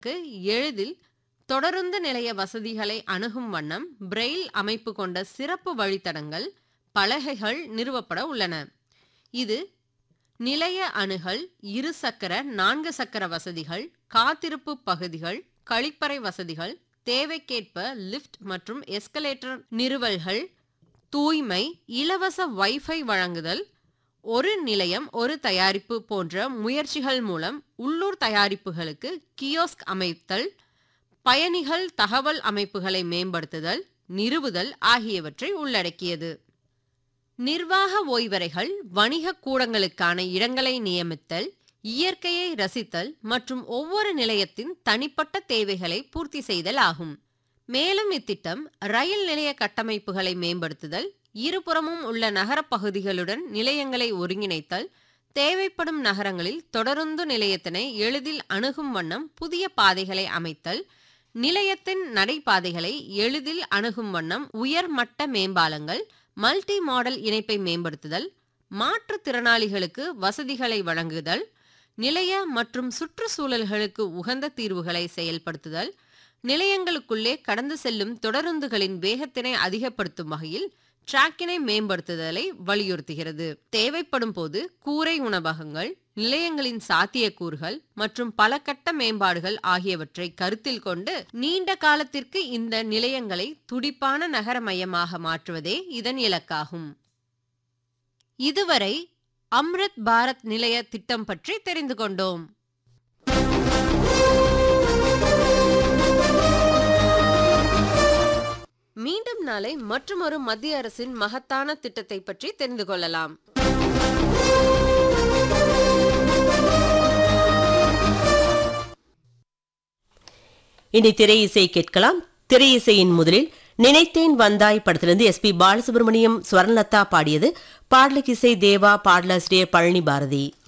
க்கு எளிதில் தொடருந்து நிலைய வசதிகளை அணுகும் வண்ணம் பிரெயில் அமைப்பு கொண்ட சிறப்பு வழித்தடங்கள் பலகைகள் நிறுவப்பட உள்ளன இது நிலைய அணுகல் இரு சக்கர நான்கு சக்கர வசதிகள் காத்திருப்பு பகுதிகள் கழிப்பறை வசதிகள் தேவைக்கேற்ப லிஃப்ட் மற்றும் எஸ்கலேட்டர் நிறுவல்கள் தூய்மை இலவச வைஃபை வழங்குதல் ஒரு நிலையம் ஒரு தயாரிப்பு போன்ற முயற்சிகள் மூலம் உள்ளூர் தயாரிப்புகளுக்கு கியோஸ்க் அமைத்தல் பயணிகள் தகவல் அமைப்புகளை மேம்படுத்துதல் நிறுவுதல் ஆகியவற்றை உள்ளடக்கியது நிர்வாக ஓய்வறைகள் வணிக கூடங்களுக்கான இடங்களை நியமித்தல் இயற்கையை ரசித்தல் மற்றும் ஒவ்வொரு நிலையத்தின் தனிப்பட்ட தேவைகளை பூர்த்தி செய்தல் ஆகும் மேலும் இத்திட்டம் ரயில் நிலைய கட்டமைப்புகளை மேம்படுத்துதல் இருபுறமும் உள்ள நகரப் பகுதிகளுடன் நிலையங்களை ஒருங்கிணைத்தல் தேவைப்படும் நகரங்களில் தொடருந்து நிலையத்தினை எளிதில் அணுகும் வண்ணம் புதிய பாதைகளை அமைத்தல் நிலையத்தின் நடைபாதைகளை எளிதில் அணுகும் வண்ணம் உயர்மட்ட மேம்பாலங்கள் மல்டி மாடல் இணைப்பை மேம்படுத்துதல் மாற்றுத்திறனாளிகளுக்கு வசதிகளை வழங்குதல் நிலைய மற்றும் சுற்றுச்சூழல்களுக்கு உகந்த தீர்வுகளை செயல்படுத்துதல் நிலையங்களுக்குள்ளே கடந்து செல்லும் தொடருந்துகளின் வேகத்தினை அதிகப்படுத்தும் வகையில் டிராக்கினை மேம்படுத்துதலை வலியுறுத்துகிறது தேவைப்படும் போது கூரை உணவகங்கள் நிலையங்களின் சாத்தியக்கூறுகள் மற்றும் பல கட்ட மேம்பாடுகள் ஆகியவற்றை கருத்தில் கொண்டு நீண்ட காலத்திற்கு இந்த நிலையங்களை துடிப்பான நகர மையமாக மாற்றுவதே இதன் இலக்காகும் இதுவரை அம்ரித் பாரத் நிலைய திட்டம் பற்றி தெரிந்து கொண்டோம் மீண்டும் நாளை மற்றுமொரு மத்திய அரசின் மகத்தான திட்டத்தை பற்றி தெரிந்து கொள்ளலாம் இனி திரை இசை கேட்கலாம் திரை இசையின் முதலில் நினைத்தேன் வந்தாய் படத்திலிருந்து எஸ் பி பாலசுப்ரமணியம் ஸ்வர்ணலதா பாடியது பாடலுக்கு இசை தேவா பாடலாசிரியர் பழனி பாரதி